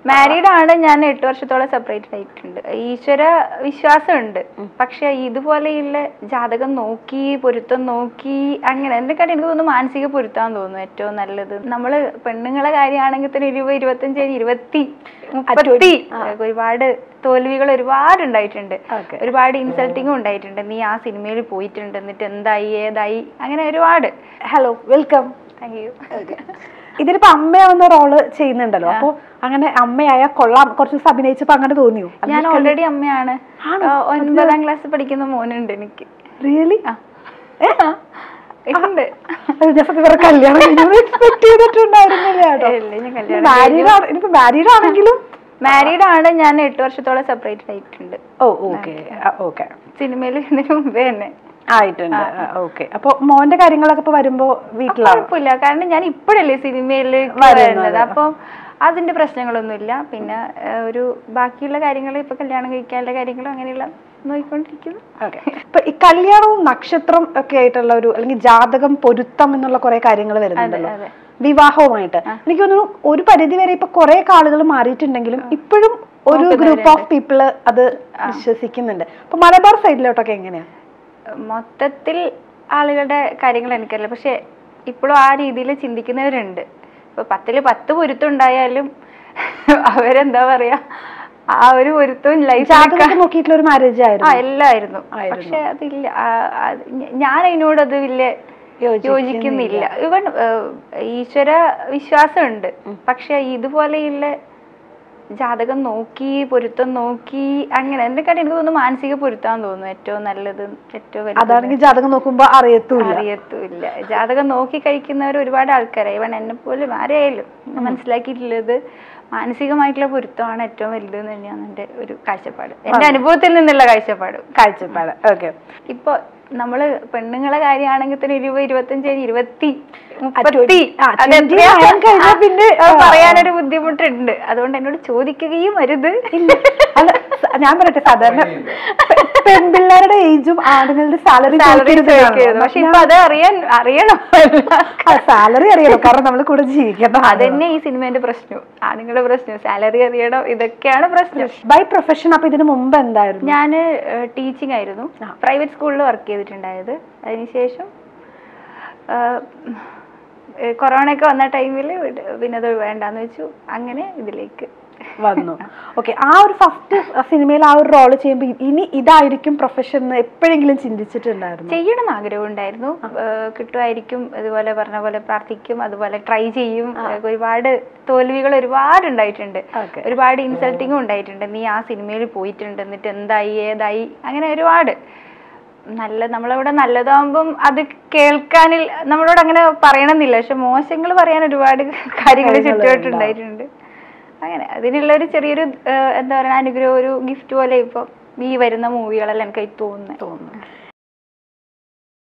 Married ആണ് ഞാൻ എട്ട് വർഷത്തോളം സെപ്പറേറ്റ് ആയിട്ടുണ്ട് ഈശ്വര വിശ്വാസമുണ്ട് പക്ഷെ ഇതുപോലെയുള്ള ജാതകം നോക്കി പൊരുത്തം നോക്കി അങ്ങനെ എന്നെക്കാട്ടി എനിക്ക് തോന്നുന്നു മാനസിക പൊരുത്താൻ തോന്നുന്നു ഏറ്റവും നല്ലത് നമ്മള് പെണ്ണുങ്ങളെ കാര്യമാണെങ്കിൽ തന്നെ ഇരുപത് ഇരുപത്തഞ്ച് ഇരുപത്തി മുപ്പത്തി ഒരുപാട് തോൽവികൾ ഒരുപാട് ഉണ്ടായിട്ടുണ്ട് Okay. ഒരുപാട് ഇൻസൾട്ടിങ്ങും ഉണ്ടായിട്ടുണ്ട് നീ ആ സിനിമയിൽ പോയിട്ടുണ്ട് എന്നിട്ട് എന്തായി ഏതായി അങ്ങനെ ഒരുപാട് ഹലോ വെൽക്കം താങ്ക് യു ഇതിലിപ്പോ അമ്മയാവുന്ന റോള് ചെയ്യുന്നുണ്ടല്ലോ അപ്പൊ അങ്ങനെ അമ്മയായ കൊള്ളാം കുറച്ച് ദിവസം അഭിനയിച്ചപ്പോ അങ്ങനെ തോന്നിയോ ഞാൻ ഓൾറെഡി അമ്മയാണ് ആണോ? ആ, ഒൻപതാം ക്ലാസ് പഠിക്കുന്ന മോനുണ്ട് എനിക്ക് റിയലി ആ. ഉണ്ട് വേറെ കല്യാണം എക്സ്പെക്ട് ചെയ്തിട്ടുണ്ടായിരുന്നില്ല കേട്ടോ ഇല്ല, ഞാൻ കല്യാണം മാരീഡ് ആണ് എനിക്ക് മാരീഡ് ആണെങ്കിലും മാരീഡ് ആണ് ഞാൻ എട്ട് വർഷത്തോളം സെപ്പറേറ്റ് ആയിട്ടുണ്ട് ഓ ഓക്കെ ഓക്കെ സിനിമയിൽ ഇതിനു മുമ്പേ തന്നെ ആയിട്ടുണ്ട് ഓക്കെ അപ്പൊ മോന്റെ കാര്യങ്ങളൊക്കെ ഇപ്പൊ വരുമ്പോ വീട്ടിലാണ് കുഴപ്പമില്ല കാരണം ഞാൻ ഇപ്പോഴല്ലേ സിനിമയിൽ വരുന്നത് അപ്പം അതിന്റെ പ്രശ്നങ്ങളൊന്നുമില്ല പിന്നെ ആ, ഒരു ബാക്കിയുള്ള കാര്യങ്ങൾ ഇപ്പൊ കല്യാണം കഴിക്കാനുള്ള കാര്യങ്ങളും അങ്ങനെയുള്ള നോക്കിക്കൊണ്ടിരിക്കുന്നു ഓക്കെ ഇപ്പൊ ഈ കല്യാണവും നക്ഷത്രം ഒക്കെ ആയിട്ടുള്ള ഒരു അല്ലെങ്കിൽ ജാതകം പൊരുത്തം എന്നുള്ള കുറെ കാര്യങ്ങൾ വരുന്നുണ്ടല്ലോ അതെ. വിവാഹവുമായിട്ട് എനിക്ക് തോന്നുന്നു ഒരു പരിധി വരെ ഇപ്പൊ കുറെ ആളുകൾ മാറിയിട്ടുണ്ടെങ്കിലും ഇപ്പോഴും ഒരു ഗ്രൂപ്പ് ഓഫ് പീപ്പിള് അത് വിശ്വസിക്കുന്നുണ്ട് അപ്പൊ മലബാർ സൈഡിലോട്ടൊക്കെ എങ്ങനെയാ മൊത്തത്തിൽ ആളുകളുടെ കാര്യങ്ങൾ എനിക്കറിയില്ല പക്ഷെ ഇപ്പോഴും ആ രീതിയിൽ ചിന്തിക്കുന്നവരുണ്ട് ഇപ്പൊ പത്തില് പത്ത് പൊരുത്തം ഉണ്ടായാലും അവരെന്താ പറയാ ആ ഒരു പൊരുത്തവും ലൈഫ് ജാതകത്തിൽ നോക്കിയിട്ടുള്ള ഒരു മാരേജ് ആ ആയിരുന്നു എല്ലായിരുന്നു ആയിരുന്നു. പക്ഷെ അതില്ല ആ, അത് ഞ- ഞാൻ അതിനോട് അത് വലിയ യോജിക്കുന്നില്ല ഇവൻ ഈശ്വര വിശ്വാസമുണ്ട് പക്ഷെ ഇതുപോലെയുള്ള ജാതകം നോക്കി പൊരുത്തം നോക്കി അങ്ങനെ എന്നെക്കാട്ടി എനിക്ക് തോന്നുന്നു മാനസിക പൊരുത്താൻ തോന്നുന്നു ഏറ്റവും നല്ലത് ഏറ്റവും വലുത് അതാണെങ്കിൽ ജാതകം നോക്കുമ്പോ അറിയത്തൂല്ല അറിയത്തുമില്ല ജാതകം നോക്കി കഴിക്കുന്നവർ ഒരുപാട് ആൾക്കാരായി ഇവൻ എന്നെ പോലും ആരെയായാലും ഞാൻ മനസ്സിലാക്കിയിട്ടുള്ളത് മാനസികമായിട്ടുള്ള പൊരുത്തമാണ് ഏറ്റവും വലുത് എന്ന് തന്നെയാണ് എൻ്റെ ഒരു കാഴ്ചപ്പാട് എൻ്റെ അനുഭവത്തിൽ നിന്നുള്ള കാഴ്ചപ്പാട് കാഴ്ചപ്പാട് ഓക്കെ ഇപ്പൊ നമ്മള് പെണ്ണുങ്ങളെ കാര്യമാണെങ്കിൽ തന്നെ ഇരുപത് ഇരുപത്തഞ്ച് ഇരുപത്തി മുപ്പത്തി ആ, അത് 20 എത്രയാ? ആയാൽ കഴിഞ്ഞാ പിന്നെ, അത് ആ. പറയാനൊരു ബുദ്ധിമുട്ടുണ്ട് അതുകൊണ്ട് എന്നോട് ചോദിക്കുകയും അരുത് അല്ല സ- ഞാൻ പറയട്ടെ സാധാരണ പെ- പെൺപിള്ളേരുടെ ഏജും ആണുങ്ങളുടെ സാലറി സാലറി ചോദിക്കരുത് പക്ഷെ ഇപ്പൊ അത് അറിയാൻ അറിയണം സാലറി അറിയണം കാരണം നമ്മൾ കൂടെ ജീവിക്കണം അതന്നെ ഈ സിനിമേന്റെ പ്രശ്നം ആണുങ്ങളുടെ പ്രശ്നം സാലറി അറിയണം ഇതൊക്കെയാണ് പ്രശ്നം ബൈ പ്രൊഫഷൻ അപ്പൊ ഇതിന് മുമ്പ് എന്തായിരുന്നു ഞാൻ ടീച്ചിങ് ആയിരുന്നു പ്രൈവറ്റ് സ്കൂളിൽ വർക്ക് ചെയ്തിട്ടുണ്ടായത് അതിനുശേഷം കൊറോണ ഒക്കെ വന്ന ടൈമിൽ പിന്നെ അത് വേണ്ടാന്ന് വെച്ചു അങ്ങനെ ഇതിലേക്ക് വന്നു ഓക്കെ ആ ഒരു ഫസ്റ്റ് സിനിമയിൽ ആ ഒരു റോള് ചെയ്യുമ്പോൾ ഇനി ഇതായിരിക്കും പ്രൊഫഷൻ എന്ന് എപ്പോഴെങ്കിലും ചിന്തിച്ചിട്ടുണ്ടായിരുന്നു ചെയ്യണം എന്ന് ആഗ്രഹം ഉണ്ടായിരുന്നു ഏഹ് കിട്ടുമായിരിക്കും അതുപോലെ പറഞ്ഞ പോലെ പ്രാർത്ഥിക്കും അതുപോലെ ട്രൈ ചെയ്യും ഏഹ് ഒരുപാട് തോൽവികൾ ഒരുപാട് ഉണ്ടായിട്ടുണ്ട് Okay. ഒരുപാട് ഇൻസൾട്ടിങ്ങും ഉണ്ടായിട്ടുണ്ട് നീ ആ സിനിമയിൽ പോയിട്ടുണ്ട് എന്നിട്ട് എന്തായി ഏതായി അങ്ങനെ ഒരുപാട് നല്ല നമ്മളവിടെ നല്ലതാകുമ്പം അത് കേൾക്കാനിൽ നമ്മളോട് അങ്ങനെ പറയണമെന്നില്ല പക്ഷെ മോശങ്ങൾ പറയാൻ ഒരുപാട് കാര്യങ്ങൾ ചുറ്റുവട്ടുണ്ടായിട്ടുണ്ട് അങ്ങനെ അതിനുള്ള ഒരു ചെറിയൊരു ഏഹ് എന്താ പറയുക അനുഗ്രഹം ഒരു ഗിഫ്റ്റ് പോലെ ഇപ്പം ഈ വരുന്ന മൂവികളെല്ലാം എനിക്ക് തോന്നുന്നത് തോന്നുന്നു